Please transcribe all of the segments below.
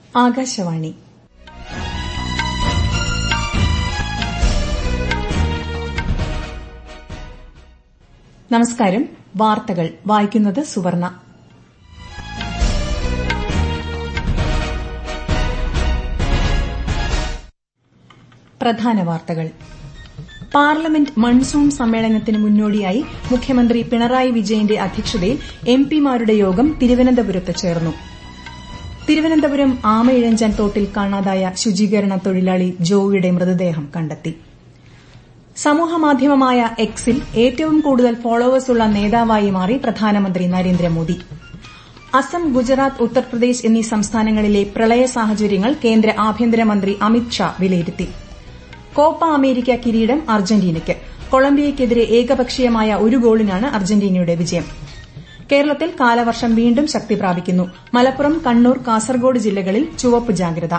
ആകാശവാണി നമസ്കാരം വാർത്തകൾ വായിക്കുന്നത് സുവർണ പ്രധാന വാർത്തകൾ പാർലമെന്റ് മൺസൂൺ സമ്മേളനത്തിന് മുന്നോടിയായി മുഖ്യമന്ത്രി പിണറായി വിജയന്റെ അധ്യക്ഷതയിൽ എംപിമാരുടെ യോഗം തിരുവനന്തപുരത്ത് ചേർന്നു തിരുവനന്തപുരം ആമയിഴഞ്ചാൻ തോട്ടിൽ കാണാതായ ശുചീകരണ തൊഴിലാളി ജോയിയുടെ മൃതദേഹം കണ്ടെത്തി സമൂഹമാധ്യമമായ എക്സിൽ ഏറ്റവും കൂടുതൽ ഫോളോവേഴ്സുള്ള നേതാവായി മാറി പ്രധാനമന്ത്രി നരേന്ദ്രമോദി അസം ഗുജറാത്ത് ഉത്തർപ്രദേശ് എന്നീ സംസ്ഥാനങ്ങളിലെ പ്രളയ സാഹചര്യങ്ങൾ കേന്ദ്ര ആഭ്യന്തരമന്ത്രി അമിത് ഷാ വിലയിരുത്തി കോപ്പ അമേരിക്ക കിരീടം അർജന്റീനയ്ക്ക് കൊളംബിയയ്ക്കെതിരെ ഏകപക്ഷീയമായ ഒരു ഗോളിനാണ് അർജന്റീനയുടെ വിജയം കേരളത്തിൽ കാലവർഷം വീണ്ടും ശക്തി പ്രാപിക്കുന്നു മലപ്പുറം കണ്ണൂർ കാസർഗോഡ് ജില്ലകളിൽ ചുവപ്പ് ജാഗ്രത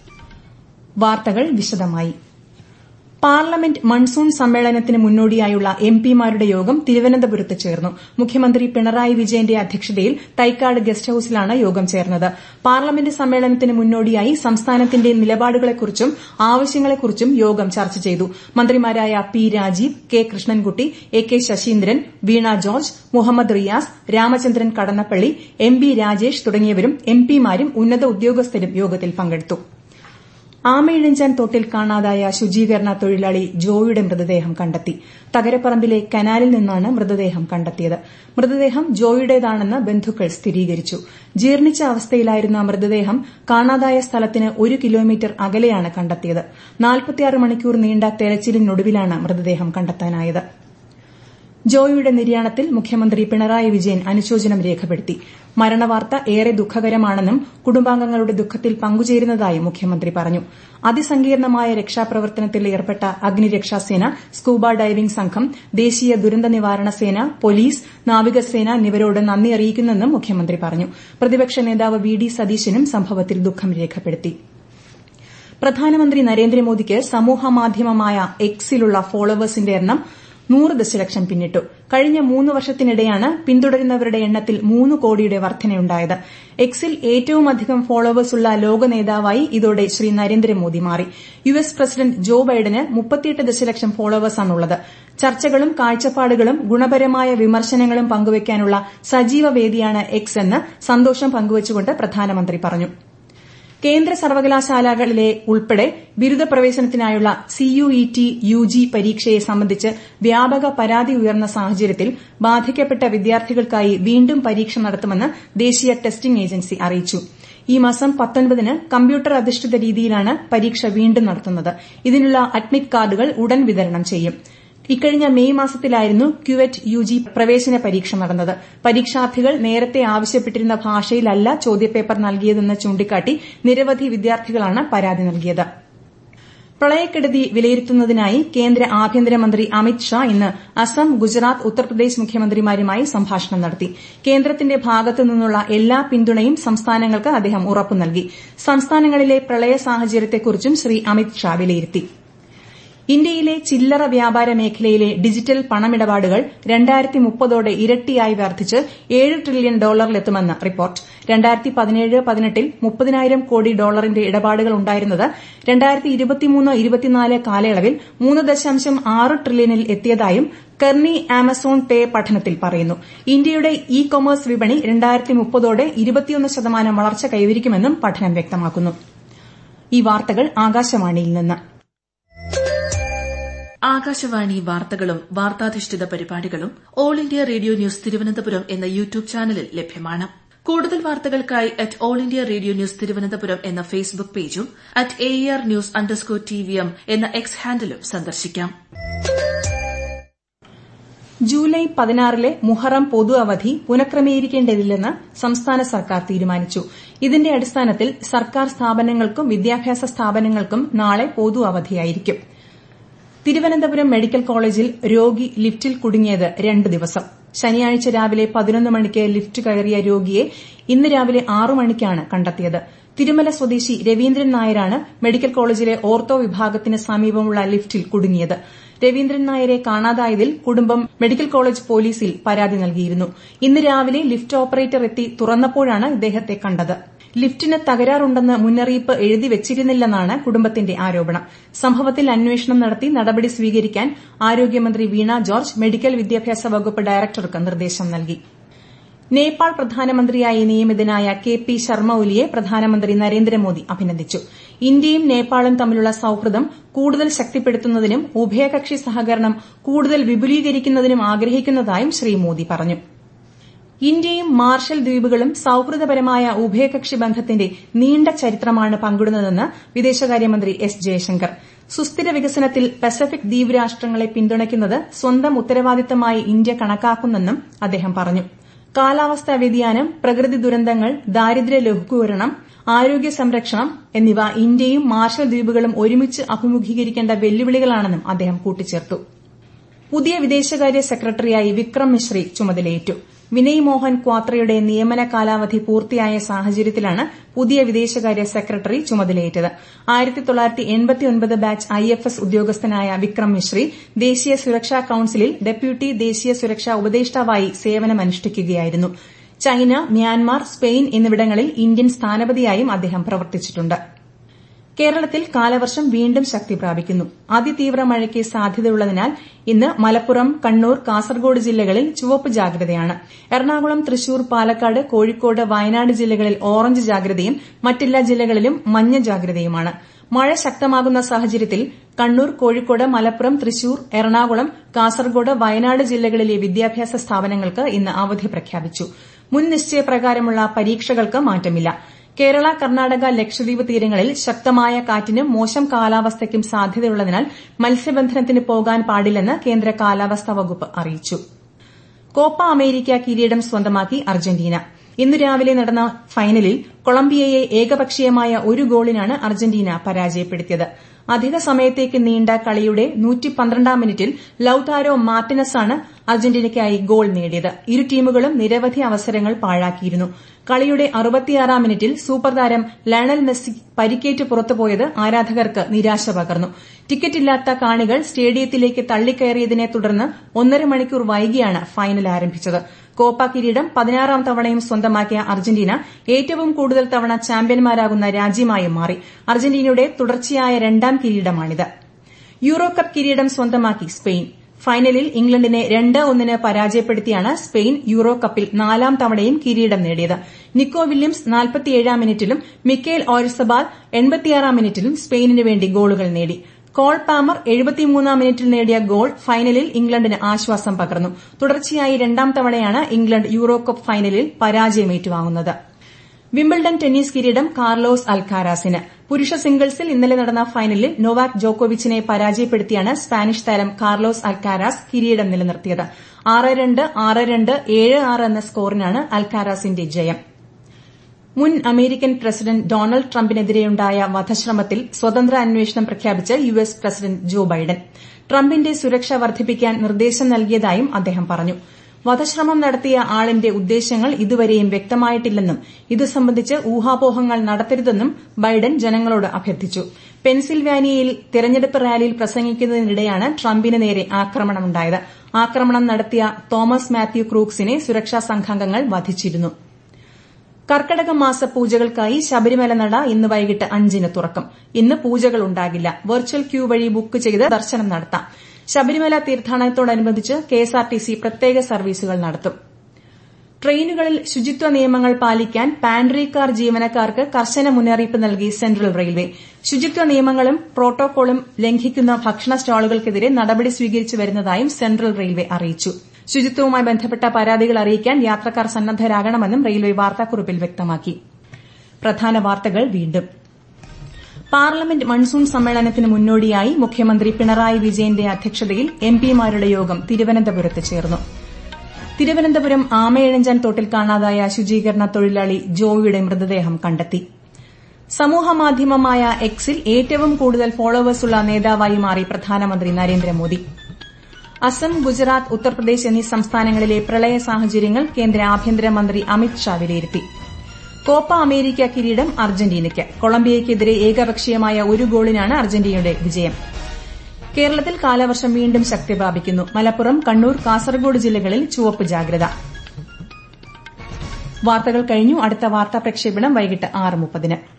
വാർത്തകൾ വിശദമായി പാർലമെന്റ് മൺസൂൺ സമ്മേളനത്തിന് മുന്നോടിയായുള്ള എംപിമാരുടെ യോഗം തിരുവനന്തപുരത്ത് ചേർന്നു മുഖ്യമന്ത്രി പിണറായി വിജയന്റെ അധ്യക്ഷതയിൽ തൈക്കാട് ഗസ്റ്റ് ഹൌസിലാണ് യോഗം ചേർന്നത് പാർലമെന്റ് സമ്മേളനത്തിന് മുന്നോടിയായി സംസ്ഥാനത്തിന്റെ നിലപാടുകളെക്കുറിച്ചും ആവശ്യങ്ങളെക്കുറിച്ചും യോഗം ചർച്ച ചെയ്തു മന്ത്രിമാരായ P Rajeev K Krishnankutty A K Saseendran Veena George Muhammad Riyas Ramachandran Kadannappally M B Rajesh തുടങ്ങിയവരും എംപിമാരും ഉന്നത ഉദ്യോഗസ്ഥരും യോഗത്തിൽ പങ്കെടുത്തു ആമയിഴഞ്ചാൻ തോട്ടിൽ കാണാതായ ശുചീകരണ തൊഴിലാളി ജോയുടെ മൃതദേഹം കണ്ടെത്തി തകരപ്പറമ്പിലെ കനാലിൽ നിന്നാണ് മൃതദേഹം കണ്ടെത്തിയത് മൃതദേഹം ജോയുടേതാണെന്ന് ബന്ധുക്കൾ സ്ഥിരീകരിച്ചു ജീർണിച്ച അവസ്ഥയിലായിരുന്ന മൃതദേഹം കാണാതായ സ്ഥലത്തിന് ഒരു കിലോമീറ്റർ അകലെയാണ് കണ്ടെത്തിയത് മണിക്കൂർ നീണ്ട തെരച്ചിലിനൊടുവിലാണ് മൃതദേഹം കണ്ടെത്താനായത് ജോയിയുടെ നിര്യാണത്തിൽ മുഖ്യമന്ത്രി പിണറായി വിജയൻ അനുശോചനം രേഖപ്പെടുത്തി മരണവാർത്ത ഏറെ ദുഃഖകരമാണെന്നും കുടുംബാംഗങ്ങളുടെ ദുഃഖത്തിൽ പങ്കുചേരുന്നതായും മുഖ്യമന്ത്രി പറഞ്ഞു അതിസങ്കീർണമായ രക്ഷാപ്രവർത്തനത്തിൽ ഏർപ്പെട്ട അഗ്നിരക്ഷാസേന സ്കൂബ ഡൈവിംഗ് സംഘം ദേശീയ ദുരന്ത നിവാരണ സേന പോലീസ് നാവികസേന എന്നിവരോട് നന്ദി അറിയിക്കുന്നെന്നും മുഖ്യമന്ത്രി പറഞ്ഞു പ്രതിപക്ഷ നേതാവ് വി ഡി സതീശനും സംഭവത്തിൽ ദുഃഖം രേഖപ്പെടുത്തി പ്രധാനമന്ത്രി നരേന്ദ്രമോദിക്ക് സമൂഹമാധ്യമമായ എക്സിലുള്ള ഫോളോവേഴ്സിന്റെ എണ്ണം നൂറ് ദശലക്ഷം പിന്നിട്ടു കഴിഞ്ഞ മൂന്ന് വർഷത്തിനിടെയാണ് പിന്തുടരുന്നവരുടെ എണ്ണത്തിൽ മൂന്ന് കോടിയുടെ വർധനയുണ്ടായത് എക്സിൽ ഏറ്റവുമധികം ഫോളോവേഴ്സുള്ള ലോക നേതാവായി ഇതോടെ ശ്രീ നരേന്ദ്രമോദി മാറി യു എസ് പ്രസിഡന്റ് ജോ ബൈഡന് മുപ്പത്തിയെട്ട് ദശലക്ഷം ഫോളോവേഴ്സാണുള്ളത് ചർച്ചകളും കാഴ്ചപ്പാടുകളും ഗുണപരമായ വിമർശനങ്ങളും പങ്കുവയ്ക്കാനുള്ള സജീവ വേദിയാണ് എക്സ് എന്ന് സന്തോഷം പങ്കുവച്ചുകൊണ്ട് പ്രധാനമന്ത്രി പറഞ്ഞു കേന്ദ്ര സർവകലാശാലകളിലെ ഉൾപ്പെടെ ബിരുദ പ്രവേശനത്തിനായുള്ള സിയുഇടി യുജി പരീക്ഷയെ സംബന്ധിച്ച് വ്യാപക പരാതി ഉയർന്ന സാഹചര്യത്തിൽ ബാധിക്കപ്പെട്ട വിദ്യാർത്ഥികൾക്കായി വീണ്ടും പരീക്ഷ നടത്തുമെന്ന് ദേശീയ ടെസ്റ്റിംഗ് ഏജൻസി അറിയിച്ചു ഈ മാസം പത്തൊൻപതിന് കമ്പ്യൂട്ടർ അധിഷ്ഠിത രീതിയിലാണ് പരീക്ഷ വീണ്ടും നടത്തുന്നത് ഇതിനുള്ള അഡ്മിറ്റ് കാർഡുകൾ ഉടൻ വിതരണം ചെയ്യും ഇക്കഴിഞ്ഞ മെയ് മാസത്തിലായിരുന്നു ക്യുവറ്റ് യുജി പ്രവേശന പരീക്ഷ നടന്നത് പരീക്ഷാർത്ഥികൾ നേരത്തെ ആവശ്യപ്പെട്ടിരുന്ന ഭാഷയിലല്ല ചോദ്യപേപ്പർ നൽകിയതെന്ന് ചൂണ്ടിക്കാട്ടി നിരവധി വിദ്യാർത്ഥികളാണ് പരാതി നൽകിയത് പ്രളയക്കെടുതി വിലയിരുത്തുന്നതിനായി കേന്ദ്ര ആഭ്യന്തരമന്ത്രി അമിത് ഷാ ഇന്ന് അസം ഗുജറാത്ത് ഉത്തർപ്രദേശ് മുഖ്യമന്ത്രിമാരുമായി സംഭാഷണം നടത്തി കേന്ദ്രത്തിന്റെ ഭാഗത്തു നിന്നുള്ള എല്ലാ പിന്തുണയും സംസ്ഥാനങ്ങൾക്ക് അദ്ദേഹം ഉറപ്പു നൽകി സംസ്ഥാനങ്ങളിലെ പ്രളയ സാഹചര്യത്തെക്കുറിച്ചും ശ്രീ അമിത് ഷാ വിലയിരുത്തി ഇന്ത്യയിലെ ചില്ലറ വ്യാപാര മേഖലയിലെ ഡിജിറ്റൽ പണമിടപാടുകൾ രണ്ടായിരത്തി മുപ്പതോടെ ഇരട്ടിയായി വർദ്ധിച്ച് ഏഴ് ട്രില്യൺ ഡോളറിലെത്തുമെന്ന് റിപ്പോർട്ട് രണ്ടായിരത്തി പതിനേഴ് പതിനെട്ടിൽ മുപ്പതിനായിരം കോടി ഡോളറിന്റെ ഇടപാടുകൾ ഉണ്ടായിരുന്നത് രണ്ടായിരത്തി ഇരുപത്തിമൂന്ന് ഇരുപത്തിനാല് കാലയളവിൽ മൂന്ന് ദശാംശം ആറ് ട്രില്യണിൽ എത്തിയതായും കെർണി ആമസോൺ പേ പഠനത്തിൽ പറയുന്നു ഇന്ത്യയുടെ ഇ കൊമേഴ്സ് വിപണി രണ്ടായിരത്തി മുപ്പതോടെ ഇരുപത്തിയൊന്ന് ശതമാനം വളർച്ച കൈവരിക്കുമെന്നും പഠനം വ്യക്തമാക്കുന്നു ഈ വാർത്തകൾ ആകാശവാണിയിൽ നിന്ന് ആകാശവാണി വാർത്തകളും വാർത്താധിഷ്ഠിത പരിപാടികളും all India radio news Thiruvananthapuram എന്ന യൂട്യൂബ് ചാനലിൽ ലഭ്യമാണ് കൂടുതൽ വാർത്തകൾക്കായി at all India radio news Thiruvananthapuram എന്ന ഫേസ്ബുക്ക് പേജും at A R news underscore T V M എന്ന എക്സ് ഹാൻഡിലും സന്ദർശിക്കാം ജൂലൈ പതിനാറിലെ മുഹറം പൊതു അവധി പുനഃക്രമീകരിക്കേണ്ടതില്ലെന്ന് സംസ്ഥാന സർക്കാർ തീരുമാനിച്ചു ഇതിന്റെ അടിസ്ഥാനത്തിൽ സർക്കാർ സ്ഥാപനങ്ങൾക്കും വിദ്യാഭ്യാസ സ്ഥാപനങ്ങൾക്കും നാളെ പൊതു അവധിയായിരിക്കും തിരുവനന്തപുരം മെഡിക്കൽ കോളേജിൽ രോഗി ലിഫ്റ്റിൽ കുടുങ്ങിയത് രണ്ട് ദിവസം ശനിയാഴ്ച രാവിലെ പതിനൊന്ന് മണിക്ക് ലിഫ്റ്റ് കയറിയ രോഗിയെ ഇന്ന് രാവിലെ ആറു മണിക്കാണ് കണ്ടെത്തിയത് തിരുമല സ്വദേശി രവീന്ദ്രൻ നായരാണ് മെഡിക്കൽ കോളേജിലെ ഓർത്തോ വിഭാഗത്തിന് സമീപമുള്ള ലിഫ്റ്റിൽ കുടുങ്ങിയത് രവീന്ദ്രൻ നായരെ കാണാതായതിൽ കുടുംബം മെഡിക്കൽ കോളേജ് പോലീസിൽ പരാതി നൽകിയിരുന്നു ഇന്ന് രാവിലെ ലിഫ്റ്റ് ഓപ്പറേറ്റർ എത്തി തുറന്നപ്പോഴാണ് ഇദ്ദേഹത്തെ കണ്ടത് ലിഫ്റ്റിന് തകരാറുണ്ടെന്ന് മുന്നറിയിപ്പ് എഴുതി വെച്ചിരുന്നില്ലെന്നാണ് കുടുംബത്തിന്റെ ആരോപണം സംഭവത്തിൽ അന്വേഷണം നടത്തി നടപടി സ്വീകരിക്കാൻ ആരോഗ്യമന്ത്രി വീണ ജോർജ് മെഡിക്കൽ വിദ്യാഭ്യാസ വകുപ്പ് ഡയറക്ടർക്ക് നിർദ്ദേശം നൽകി നേപ്പാൾ പ്രധാനമന്ത്രിയായി നിയമിതനായ കെ പി ശർമ്മ ഒലിയെ പ്രധാനമന്ത്രി നരേന്ദ്രമോദി അഭിനന്ദിച്ചു ഇന്ത്യയും നേപ്പാളും തമ്മിലുള്ള സൌഹൃദം കൂടുതൽ ശക്തിപ്പെടുത്തുന്നതിനും ഉഭയകക്ഷി സഹകരണം കൂടുതൽ വിപുലീകരിക്കുന്നതിനും ആഗ്രഹിക്കുന്നതായും ശ്രീ മോദി പറഞ്ഞു ഇന്ത്യയും മാർഷൽ ദ്വീപുകളും സൌഹൃദപരമായ ഉഭയകക്ഷി ബന്ധത്തിന്റെ നീണ്ട ചരിത്രമാണ് പങ്കിടുന്നതെന്ന് വിദേശകാര്യമന്ത്രി എസ് ജയശങ്കർ സുസ്ഥിര വികസനത്തിൽ പസഫിക് ദ്വീപ് രാഷ്ട്രങ്ങളെ പിന്തുണയ്ക്കുന്നത് സ്വന്തം ഉത്തരവാദിത്തമായി ഇന്ത്യ കണക്കാക്കുന്നെന്നും അദ്ദേഹം പറഞ്ഞു കാലാവസ്ഥാ വ്യതിയാനം പ്രകൃതി ദുരന്തങ്ങൾ ദാരിദ്ര്യ ലഘൂകരണം ആരോഗ്യ സംരക്ഷണം എന്നിവ ഇന്ത്യയും മാർഷൽ ദ്വീപുകളും ഒരുമിച്ച് അഭിമുഖീകരിക്കേണ്ട വെല്ലുവിളികളാണെന്നും അദ്ദേഹം കൂട്ടിച്ചേർത്തു പുതിയ വിദേശകാര്യ സെക്രട്ടറിയായി വിക്രം മിശ്രി ചുമതലയേറ്റു വിനയ് മോഹൻ ക്വാത്രയുടെ നിയമന കാലാവധി പൂർത്തിയായ സാഹചര്യത്തിലാണ് പുതിയ വിദേശകാര്യ സെക്രട്ടറി ചുമതലയേറ്റത് ബാച്ച് ഐ എഫ് എസ് ഉദ്യോഗസ്ഥനായ വിക്രം മിശ്രി ദേശീയ സുരക്ഷാ കൌൺസിലിൽ ഡെപ്യൂട്ടി ദേശീയ സുരക്ഷാ ഉപദേഷ്ടാവായി സേവനമനുഷ്ഠിക്കുകയായിരുന്നു ചൈന മ്യാൻമാർ സ്പെയിൻ എന്നിവിടങ്ങളിൽ ഇന്ത്യൻ സ്ഥാനപതിയായും അദ്ദേഹം പ്രവർത്തിച്ചിട്ടുണ്ട് കേരളത്തിൽ കാലവർഷം വീണ്ടും ശക്തി പ്രാപിക്കുന്നു അതിതീവ്ര മഴയ്ക്ക് സാധ്യതയുള്ളതിനാൽ ഇന്ന് മലപ്പുറം കണ്ണൂർ കാസർഗോഡ് ജില്ലകളിൽ ചുവപ്പ് ജാഗ്രതയാണ് എറണാകുളം തൃശൂർ പാലക്കാട് കോഴിക്കോട് വയനാട് ജില്ലകളിൽ ഓറഞ്ച് ജാഗ്രതയും മറ്റെല്ലാ ജില്ലകളിലും മഞ്ഞ ജാഗ്രതയുമാണ് മഴ ശക്തമാകുന്ന സാഹചര്യത്തിൽ കണ്ണൂർ കോഴിക്കോട് മലപ്പുറം തൃശൂർ എറണാകുളം കാസർഗോഡ് വയനാട് ജില്ലകളിലെ വിദ്യാഭ്യാസ സ്ഥാപനങ്ങൾക്ക് ഇന്ന് അവധി പ്രഖ്യാപിച്ചു മുൻ നിശ്ചയപ്രകാരമുള്ള പരീക്ഷകൾക്ക് മാറ്റമില്ല കേരള കർണാടക ലക്ഷദ്വീപ് തീരങ്ങളിൽ ശക്തമായ കാറ്റിനും മോശം കാലാവസ്ഥയ്ക്കും സാധ്യതയുള്ളതിനാൽ മത്സ്യബന്ധനത്തിന് പോകാൻ പാടില്ലെന്ന് കേന്ദ്ര കാലാവസ്ഥാ വകുപ്പ് അറിയിച്ചു കോപ്പ അമേരിക്ക കിരീടം സ്വന്തമാക്കി അർജന്റീന ഇന്ന് രാവിലെ നടന്ന ഫൈനലിൽ കൊളംബിയയെ ഏകപക്ഷീയമായ ഒരു ഗോളിനാണ് അർജന്റീന പരാജയപ്പെടുത്തിയത് അധിക സമയത്തേക്ക് നീണ്ട കളിയുടെ മിനിറ്റിൽ ലൌതാരോ മാർട്ടിനസാണ് അർജന്റീനയ്ക്കായി ഗോൾ നേടിയത് ഇരു ടീമുകളും നിരവധി അവസരങ്ങൾ പാഴാക്കിയിരുന്നു കളിയുടെ അറുപത്തിയാറാം മിനിറ്റിൽ സൂപ്പർ താരം ലയണൽ മെസ്സി പരിക്കേറ്റ് പുറത്തുപോയത് ആരാധകർക്ക് നിരാശ പകർന്നു ടിക്കറ്റില്ലാത്ത കാണികൾ സ്റ്റേഡിയത്തിലേക്ക് തള്ളിക്കയറിയതിനെ തുടർന്ന് ഒന്നര മണിക്കൂർ വൈകിയാണ് ഫൈനൽ ആരംഭിച്ചത് കോപ്പ കിരീടം പതിനാറാം തവണയും സ്വന്തമാക്കിയ അർജന്റീന ഏറ്റവും കൂടുതൽ തവണ ചാമ്പ്യന്മാരാകുന്ന രാജ്യമായും മാറി അർജന്റീനയുടെ തുടർച്ചയായ രണ്ടാം കിരീടമാണിത് യൂറോ കപ്പ് കിരീടം സ്വന്തമാക്കി സ്പെയിൻ ഫൈനലിൽ ഇംഗ്ലണ്ടിനെ രണ്ട് ഒന്നിന് പരാജയപ്പെടുത്തിയാണ് സ്പെയിൻ യൂറോ കപ്പിൽ നാലാം തവണയും കിരീടം നേടിയത് നിക്കോ വില്യംസ് നാൽപ്പത്തിയേഴാം മിനിറ്റിലും മിക്കേൽ ഓരിസബാൽ എൺപത്തിയാറാം മിനിറ്റിലും സ്പെയിനിന് വേണ്ടി ഗോളുകൾ നേടി കോൾ പാമർ എഴുപത്തിമൂന്നാം മിനിറ്റിൽ നേടിയ ഗോൾ ഫൈനലിൽ ഇംഗ്ലണ്ടിന് ആശ്വാസം പകർന്നു തുടർച്ചയായി രണ്ടാം തവണയാണ് ഇംഗ്ലണ്ട് യൂറോ കപ്പ് ഫൈനലിൽ പരാജയം ഏറ്റുവാങ്ങുന്നത് വിംബിൾഡൺ ടെന്നീസ് കിരീടം കാർലോസ് അൽക്കാരാസിന് പുരുഷ സിംഗിൾസിൽ ഇന്നലെ നടന്ന ഫൈനലിൽ നൊവാക് ജോക്കോവിച്ചിനെ പരാജയപ്പെടുത്തിയാണ് സ്പാനിഷ് താരം കാർലോസ് അൽക്കാരാസ് കിരീടം നിലനിർത്തിയത് ആറ് രണ്ട് ആറ് രണ്ട് ഏഴ് ആറ് എന്ന സ്കോറിനാണ് അൽക്കാരാസിന്റെ ജയം മുൻ അമേരിക്കൻ പ്രസിഡന്റ് ഡൊണാൾഡ് ട്രംപിനെതിരെയുണ്ടായ വധശ്രമത്തിൽ സ്വതന്ത്ര അന്വേഷണം പ്രഖ്യാപിച്ച് U S president Joe Biden ട്രംപിന്റെ സുരക്ഷ വർദ്ധിപ്പിക്കാൻ നിർദ്ദേശം നൽകിയതായും അദ്ദേഹം പറഞ്ഞു വധശ്രമം നടത്തിയ ആളിന്റെ ഉദ്ദേശങ്ങൾ ഇതുവരെയും വ്യക്തമായിട്ടില്ലെന്നും ഇതു സംബന്ധിച്ച് ഊഹാപോഹങ്ങൾ നടത്തരുതെന്നും ബൈഡൻ ജനങ്ങളോട് അഭ്യർത്ഥിച്ചു പെൻസിൽവാനിയയിൽ തെരഞ്ഞെടുപ്പ് റാലിയിൽ പ്രസംഗിക്കുന്നതിനിടെയാണ് ട്രംപിന് നേരെ ആക്രമണമുണ്ടായത് ആക്രമണം നടത്തിയ തോമസ് മാത്യു ക്രൂക്സിനെ സുരക്ഷാ സംഘാംഗങ്ങൾ വധിച്ചിരുന്നു കർക്കടക മാസ പൂജകൾക്കായി ശബരിമല നട ഇന്ന് വൈകിട്ട് അഞ്ചിന് തുറക്കും ഇന്ന് പൂജകൾ ഉണ്ടാകില്ല വെർച്വൽ ക്യൂ വഴി ബുക്ക് ചെയ്ത് ദർശനം നടത്താം ശബരിമല തീർത്ഥാടനത്തോടനുബന്ധിച്ച് കെഎസ്ആർടിസി പ്രത്യേക സർവീസുകൾ നടത്തും ട്രെയിനുകളിൽ ശുചിത്വ നിയമങ്ങൾ പാലിക്കാൻ പാൻട്രി കാർ ജീവനക്കാർക്ക് കർശന മുന്നറിയിപ്പ് നൽകി സെൻട്രൽ റെയിൽവേ ശുചിത്വ നിയമങ്ങളും പ്രോട്ടോകോളും ലംഘിക്കുന്ന ഭക്ഷണ സ്റ്റാളുകൾക്കെതിരെ നടപടി സ്വീകരിച്ചു വരുന്നതായും സെൻട്രൽ റെയിൽവേ അറിയിച്ചു ശുചിത്വവുമായി ബന്ധപ്പെട്ട പരാതികൾ അറിയിക്കാൻ യാത്രക്കാർ സന്നദ്ധരാകണമെന്നും റെയിൽവേ വാർത്താക്കുറിപ്പിൽ വ്യക്തമാക്കി പ്രധാന വാർത്തകൾ വീണ്ടും പാർലമെന്റ് മൺസൂൺ സമ്മേളനത്തിന് മുന്നോടിയായി മുഖ്യമന്ത്രി പിണറായി വിജയന്റെ അധ്യക്ഷതയിൽ എംപിമാരുടെ യോഗം തിരുവനന്തപുരത്ത് ചേർന്നു തിരുവനന്തപുരം ആമയിഴഞ്ചാൻ തോട്ടിൽ കാണാതായ ശുചീകരണ തൊഴിലാളി ജോയിയുടെ മൃതദേഹം കണ്ടെത്തി സമൂഹമാധ്യമമായ എക്സിൽ ഏറ്റവും കൂടുതൽ ഫോളോവേഴ്സുള്ള നേതാവായി മാറി പ്രധാനമന്ത്രി നരേന്ദ്രമോദി അസം ഗുജറാത്ത് ഉത്തർപ്രദേശ് എന്നീ സംസ്ഥാനങ്ങളിലെ പ്രളയ സാഹചര്യങ്ങൾ കേന്ദ്ര ആഭ്യന്തരമന്ത്രി അമിത് ഷാ വിലയിരുത്തി കോപ്പ അമേരിക്ക കിരീടം അർജന്റീനയ്ക്ക് കൊളംബിയയ്ക്കെതിരെ ഏകപക്ഷീയമായ ഒരു ഗോളിനാണ് അർജന്റീനയുടെ വിജയം കേരളത്തിൽ കാലവർഷം വീണ്ടും ശക്തി പ്രാപിക്കുന്നു മലപ്പുറം കണ്ണൂർ കാസർഗോഡ് ജില്ലകളിൽ ചുവപ്പ് ജാഗ്രത വാർത്തകൾ കഴിഞ്ഞു അടുത്ത വാർത്താ പ്രക്ഷേപണം വൈകിട്ട് ആറ് മുപ്പതിന്